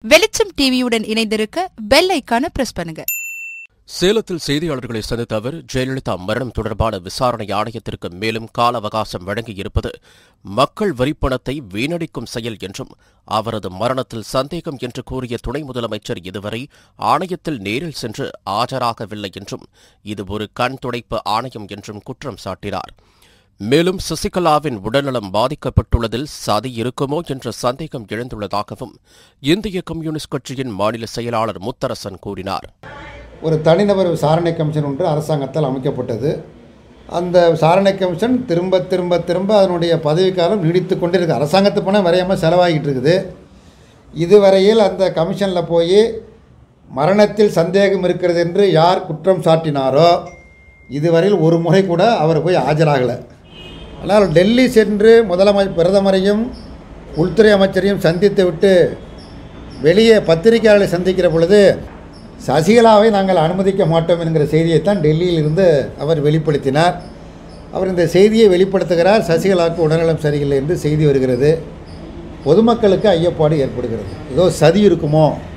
வெளிச்சம் டிவியுடன் இணைந்திருக்க பெல் ஐக்கான பிரஸ் பண்ணுங்க சேலத்தில் செய்தியாளர்களை சந்தித்த அவர் ஜெயலலிதா மரணம் தொடர்பான விசாரணை ஆணையத்திற்கு மேலும் கால அவகாசம் வழங்கியிருப்பது மக்கள் வரிப்பணத்தை வீணடிக்கும் செயல் என்றும் அவரது மரணத்தில் சந்தேகம் என்று கூறிய துணை முதலமைச்சர் இதுவரை ஆணையத்தில் நேரில் சென்று ஆஜராகவில்லை என்றும் இது ஒரு கண் துடைப்பு ஆணையம் என்றும் குற்றம் சாட்டினார் மேலும் சசிகலாவின் உடல்நலம் பாதிக்கப்பட்டுள்ளதில் சதி இருக்குமோ என்ற சந்தேகம் எழுந்துள்ளதாகவும் இந்திய கம்யூனிஸ்ட் கட்சியின் மாநில செயலாளர் முத்தரசன் கூறினார் ஒரு தனிநபர் விசாரணை கமிஷன் ஒன்று அரசாங்கத்தால் அமைக்கப்பட்டது அந்த விசாரணை கமிஷன் திரும்ப திரும்ப திரும்ப அதனுடைய பதவிக்காலம் நீடித்து கொண்டே இருக்குது அரசாங்கத்து பணம் வரையாமல் செலவாகிட்டு இருக்குது இதுவரையில் அந்த கமிஷனில் போய் மரணத்தில் சந்தேகம் இருக்கிறது என்று யார் குற்றம் சாட்டினாரோ இதுவரையில் ஒரு முறை கூட அவர் போய் ஆஜராகலை ஆனால் டெல்லி சென்று முதலமை பிரதமரையும் உள்துறை அமைச்சரையும் சந்தித்து விட்டு வெளியே பத்திரிகையாளர்களை சந்திக்கிற பொழுது சசிகலாவை நாங்கள் அனுமதிக்க மாட்டோம் என்கிற செய்தியைத்தான் டெல்லியிலிருந்து அவர் வெளிப்படுத்தினார் அவர் இந்த செய்தியை வெளிப்படுத்துகிறார் சசிகலாவுக்கு உடல்நலம் சரியில்லை என்று செய்தி வருகிறது பொதுமக்களுக்கு ஐயப்பாடு ஏற்படுகிறது ஏதோ சதி இருக்குமோ